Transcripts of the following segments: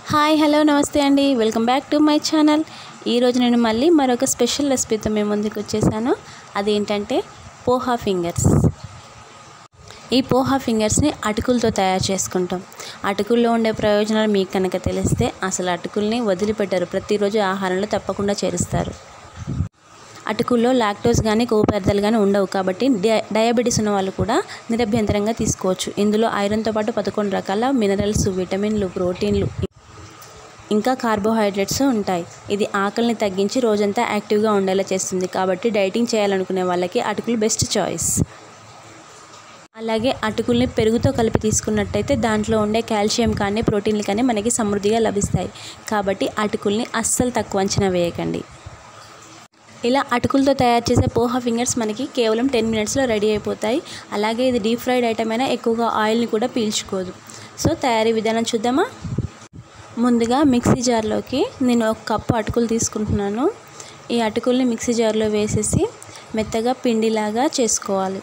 hi hello నమస్తే అండి welcome back to my channel ఈరోజు నేను మళ్ళీ మరొక స్పెషల్ రెసిపీతో మేము ముందుకు వచ్చేసాను అదేంటంటే పోహా ఫింగర్స్ ఈ పోహా ఫింగర్స్ని అటుకులతో తయారు చేసుకుంటాం అటుకుల్లో ఉండే ప్రయోజనాలు మీకు కనుక తెలిస్తే అసలు అటుకుల్ని వదిలిపెట్టరు ప్రతిరోజు ఆహారంలో తప్పకుండా చేరుస్తారు అటుకుల్లో లాక్టోస్ కానీ కొవ్వు పదార్థాలు కానీ ఉండవు కాబట్టి డయ డయాబెటీస్ ఉన్న వాళ్ళు కూడా నిరభ్యంతరంగా తీసుకోవచ్చు ఇందులో ఐరన్తో పాటు పదకొండు రకాల మినరల్స్ విటమిన్లు ప్రోటీన్లు ఇంకా కార్బోహైడ్రేట్స్ ఉంటాయి ఇది ఆకలిని తగ్గించి రోజంతా యాక్టివ్గా ఉండేలా చేస్తుంది కాబట్టి డైటింగ్ చేయాలనుకునే వాళ్ళకి అటుకులు బెస్ట్ చాయిస్ అలాగే అటుకుల్ని పెరుగుతో కలిపి తీసుకున్నట్టయితే దాంట్లో ఉండే కాల్షియం కానీ ప్రోటీన్లు కానీ మనకి సమృద్ధిగా లభిస్తాయి కాబట్టి అటుకుల్ని అస్సలు తక్కువ అంచనా వేయకండి ఇలా అటుకులతో తయారు చేసే పోహా ఫింగర్స్ మనకి కేవలం టెన్ మినిట్స్లో రెడీ అయిపోతాయి అలాగే ఇది డీప్ ఫ్రైడ్ ఐటమ్ అయినా ఎక్కువగా ఆయిల్ని కూడా పీల్చుకోదు సో తయారీ విధానం చూద్దామా ముందుగా మిక్సీ జార్లోకి నేను ఒక కప్పు అటుకులు తీసుకుంటున్నాను ఈ అటుకుల్ని మిక్సీ జార్లో వేసేసి మెత్తగా పిండిలాగా చేసుకోవాలి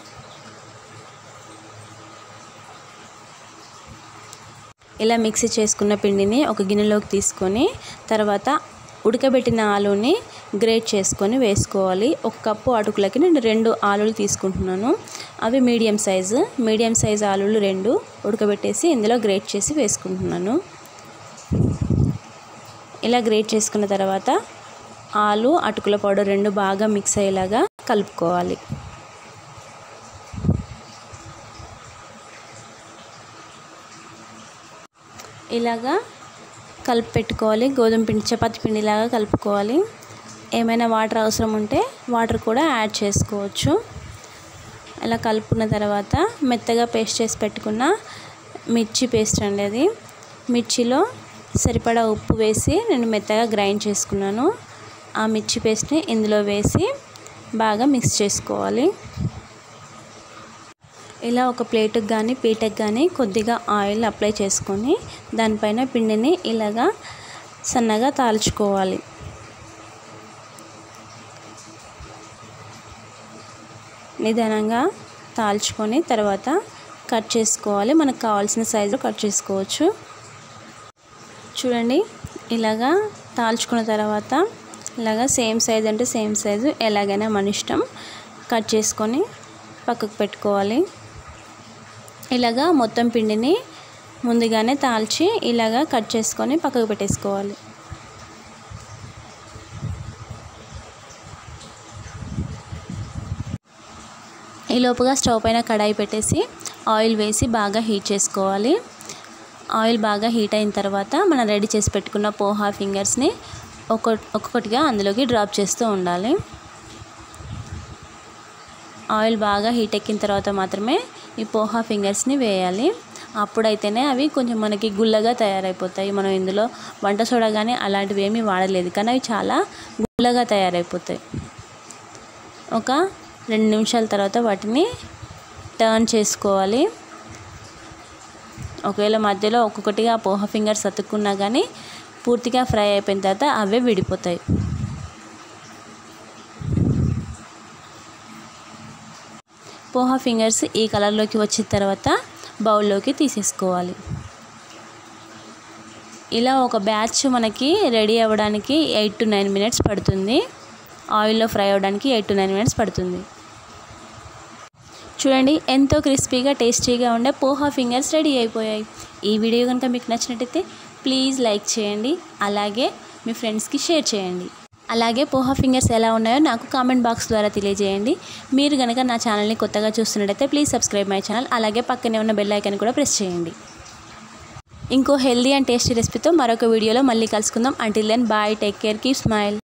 ఇలా మిక్సీ చేసుకున్న పిండిని ఒక గిన్నెలోకి తీసుకొని తర్వాత ఉడకబెట్టిన ఆలుని గ్రేట్ చేసుకొని వేసుకోవాలి ఒక కప్పు అటుకులకి నేను రెండు ఆలులు తీసుకుంటున్నాను అవి మీడియం సైజు మీడియం సైజు ఆలులు రెండు ఉడకబెట్టేసి ఇందులో గ్రేట్ చేసి వేసుకుంటున్నాను ఇలా గ్రేట్ చేసుకున్న తర్వాత ఆలు అటుకుల పౌడర్ రెండు బాగా మిక్స్ అయ్యేలాగా కలుపుకోవాలి ఇలాగా కలిపి పెట్టుకోవాలి గోధుమ పిండి చపాతి పిండిలాగా కలుపుకోవాలి ఏమైనా వాటర్ అవసరం ఉంటే వాటర్ కూడా యాడ్ చేసుకోవచ్చు ఇలా కలుపుకున్న తర్వాత మెత్తగా పేస్ట్ చేసి పెట్టుకున్న మిర్చి పేస్ట్ అండి అది మిర్చిలో సరిపడా ఉప్పు వేసి నేను మెత్తగా గ్రైండ్ చేసుకున్నాను ఆ మిర్చి పేస్ట్ని ఇందులో వేసి బాగా మిక్స్ చేసుకోవాలి ఇలా ఒక ప్లేట్కి కానీ పీటకి కానీ కొద్దిగా ఆయిల్ అప్లై చేసుకొని దానిపైన పిండిని ఇలాగా సన్నగా తాల్చుకోవాలి నిదానంగా తాల్చుకొని తర్వాత కట్ చేసుకోవాలి మనకు కావాల్సిన సైజు కట్ చేసుకోవచ్చు చూడండి ఇలాగా తాల్చుకున్న తర్వాత ఇలాగా సేమ్ సైజ్ అంటే సేమ్ సైజు ఎలాగైనా మన ఇష్టం కట్ చేసుకొని పక్కకు పెట్టుకోవాలి ఇలాగా మొత్తం పిండిని ముందుగానే తాల్చి ఇలాగా కట్ చేసుకొని పక్కకు పెట్టేసుకోవాలి ఈ లోపుగా స్టవ్ పైన కడాయి పెట్టేసి ఆయిల్ వేసి బాగా హీట్ చేసుకోవాలి ఆయిల్ బాగా హీట్ అయిన తర్వాత మనం రెడీ చేసి పెట్టుకున్న పోహా ఫింగర్స్ని ఒక్కొ ఒక్కొక్కటిగా అందులోకి డ్రాప్ చేస్తూ ఉండాలి ఆయిల్ బాగా హీట్ ఎక్కిన తర్వాత మాత్రమే ఈ పోహా ఫింగర్స్ని వేయాలి అప్పుడైతేనే అవి కొంచెం మనకి గుల్లగా తయారైపోతాయి మనం ఇందులో వంట సోడా కానీ అలాంటివి ఏమీ వాడలేదు కానీ అవి చాలా గుల్లగా తయారైపోతాయి ఒక రెండు నిమిషాల తర్వాత వాటిని టర్న్ చేసుకోవాలి ఒకవేళ మధ్యలో ఒక్కొక్కటిగా పోహా ఫింగర్స్ అతుక్కున్నా కానీ పూర్తిగా ఫ్రై అయిపోయిన తర్వాత అవే విడిపోతాయి పోహా ఫింగర్స్ ఈ కలర్లోకి వచ్చిన తర్వాత బౌల్లోకి తీసేసుకోవాలి ఇలా ఒక బ్యాచ్ మనకి రెడీ అవ్వడానికి ఎయిట్ టు నైన్ మినిట్స్ పడుతుంది ఆయిల్లో ఫ్రై అవ్వడానికి ఎయిట్ టు నైన్ మినిట్స్ పడుతుంది చూడండి ఎంతో క్రిస్పీగా టేస్టీగా ఉండే పోహా ఫింగర్స్ రెడీ అయిపోయాయి ఈ వీడియో కనుక మీకు నచ్చినట్టయితే ప్లీజ్ లైక్ చేయండి అలాగే మీ ఫ్రెండ్స్కి షేర్ చేయండి అలాగే పోహా ఫింగర్స్ ఎలా ఉన్నాయో నాకు కామెంట్ బాక్స్ ద్వారా తెలియజేయండి మీరు కనుక నా ఛానల్ని కొత్తగా చూస్తున్నట్టయితే ప్లీజ్ సబ్స్క్రైబ్ మై ఛానల్ అలాగే పక్కనే ఉన్న బెల్ ఐకాన్ కూడా ప్రెస్ చేయండి ఇంకో హెల్దీ అండ్ టేస్టీ రెసిపీతో మరొక వీడియోలో మళ్ళీ కలుసుకుందాం until then bye take care keep smile